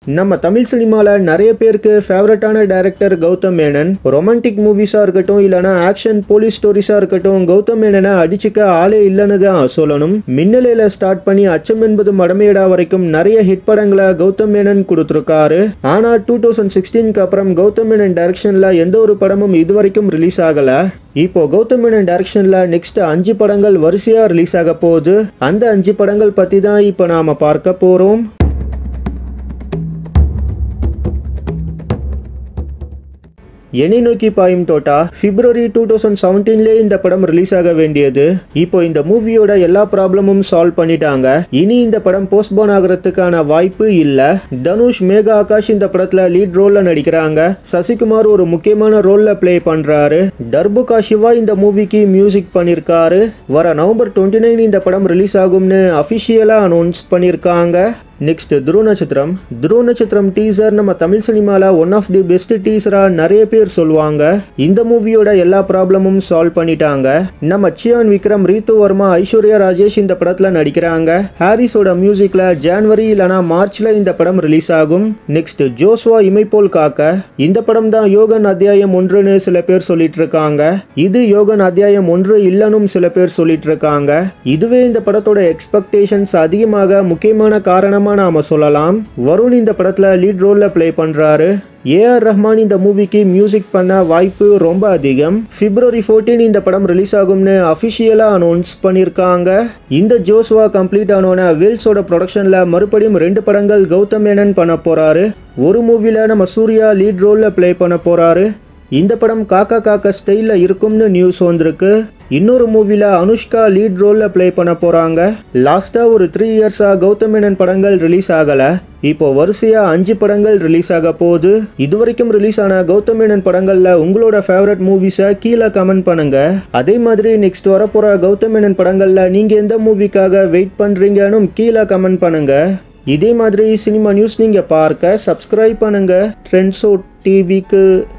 நம்ம தமிழ் சினிமாவில் நிறைய பேருக்கு ஃபேவரட்டான டைரக்டர் கௌதம் மேனன் ரொமான்டிக் மூவிஸாக இருக்கட்டும் இல்லைனா ஆக்ஷன் போலீஸ் ஸ்டோரிஸாக இருக்கட்டும் கௌதம் மேனனை அடிச்சுக்க ஆளே இல்லைன்னு தான் சொல்லணும் மின்னலையில் ஸ்டார்ட் பண்ணி அச்சம் என்பது மடமையடா வரைக்கும் நிறைய ஹிட் படங்களை கௌதம் மேனன் கொடுத்துருக்காரு ஆனால் டூ தௌசண்ட் சிக்ஸ்டீனுக்கு அப்புறம் கௌதம் மேனன் டைரக்ஷனில் எந்த ஒரு படமும் இதுவரைக்கும் ரிலீஸ் ஆகலை இப்போ கௌதம் மேனன் டைரக்ஷன்ல நெக்ஸ்ட் அஞ்சு படங்கள் வரிசையா ரிலீஸ் ஆக போகுது அந்த அஞ்சு படங்கள் பத்தி தான் இப்போ நாம பார்க்க போறோம் என்னை நோக்கி பாயும் தோட்டா பிப்ரவரி டூ தௌசண்ட் செவன்டீன்லேயே இந்த படம் ரிலீஸ் ஆக வேண்டியது இப்போ இந்த மூவியோட எல்லா ப்ராப்ளமும் சால்வ் பண்ணிட்டாங்க இனி இந்த படம் போஸ்ட்போன் ஆகிறதுக்கான வாய்ப்பு இல்லை தனுஷ் மேகா ஆகாஷ் இந்த படத்துல லீட் ரோல்ல நடிக்கிறாங்க சசிகுமார் ஒரு முக்கியமான ரோல்ல ப்ளே பண்றாரு டர்புகா சிவா இந்த மூவிக்கு மியூசிக் பண்ணியிருக்காரு வர நவம்பர் டுவெண்ட்டி நைன் இந்த படம் ரிலீஸ் ஆகும்னு அஃபிஷியலாக அனௌன்ஸ் பண்ணியிருக்காங்க நெக்ஸ்ட் துருவ நட்சத்திரம் துருவ நட்சத்திரம் டீசர் நம்ம தமிழ் சினிமாவில் ஒன் ஆஃப் தி பெஸ்ட் டீசராக நிறைய பேர் சொல்லுவாங்க இந்த மூவியோட எல்லா ப்ராப்ளமும் சால்வ் பண்ணிட்டாங்க நம்ம சியான் விக்ரம் ரீத்து வர்மா ஐஸ்வர்யா ராஜேஷ் இந்த படத்தில் நடிக்கிறாங்க ஹாரிஸோட மியூசிக்கில் ஜான்வரி இல்லைனா மார்ச்ல இந்த படம் ரிலீஸ் ஆகும் நெக்ஸ்ட் ஜோஸ்வா இமைப்போல் காக்க இந்த படம் தான் யோகன் அத்தியாயம் ஒன்றுன்னு சில பேர் சொல்லிட்டு இருக்காங்க இது யோகன் அத்தியாயம் ஒன்று இல்லைனும் சில பேர் சொல்லிட்டு இருக்காங்க இதுவே இந்த படத்தோட எக்ஸ்பெக்டேஷன்ஸ் அதிகமாக முக்கியமான காரணம் நாம சொல்லலாம் வருண் இந்த படத்துல லீட் ரோல்ல ப்ளே பண்றாரு ஏஆர் ரஹ்மான் இந்த மூவிக்கு மியூசிக் பண்ண வாய்ப்பு ரொம்ப அதிகம் பிப்ரவரி ஃபோர்டீன் இந்த படம் ரிலீஸ் ஆகும்னு அஃபிஷியலாக அனௌன்ஸ் பண்ணியிருக்காங்க இந்த ஜோஸ்வா கம்ப்ளீட் ஆனோன வில்ஸோட ப்ரொடக்ஷனில் மறுபடியும் ரெண்டு படங்கள் கௌதம் மேனன் பண்ண போறாரு ஒரு மூவியில் நம்ம சூர்யா லீட் ரோலில் ப்ளே பண்ண போறாரு இந்த படம் காக்கா காக்கா ஸ்டைலில் இருக்கும்னு நியூஸ் வந்திருக்கு இன்னொரு மூவியில் அனுஷ்கா லீட் ரோலில் ப்ளே பண்ண போகிறாங்க லாஸ்ட்டாக ஒரு த்ரீ இயர்ஸாக கௌதம் மேனன் படங்கள் ரிலீஸ் ஆகலை இப்போ வரிசையாக அஞ்சு படங்கள் ரிலீஸ் ஆக போகுது இது வரைக்கும் ரிலீஸ் ஆன கௌதம் மேனன் படங்களில் உங்களோட ஃபேவரட் மூவிஸை கீழே கமெண்ட் பண்ணுங்க அதே மாதிரி நெக்ஸ்ட் வரப்போகிற கௌதம் மேனன் படங்களில் நீங்கள் எந்த மூவிக்காக வெயிட் பண்ணுறீங்கன்னு கீழே கமெண்ட் பண்ணுங்க இதே மாதிரி சினிமா நியூஸ் நீங்கள் பார்க்க சப்ஸ்கிரைப் பண்ணுங்க ட்ரெண்ட்ஸோ டிவிக்கு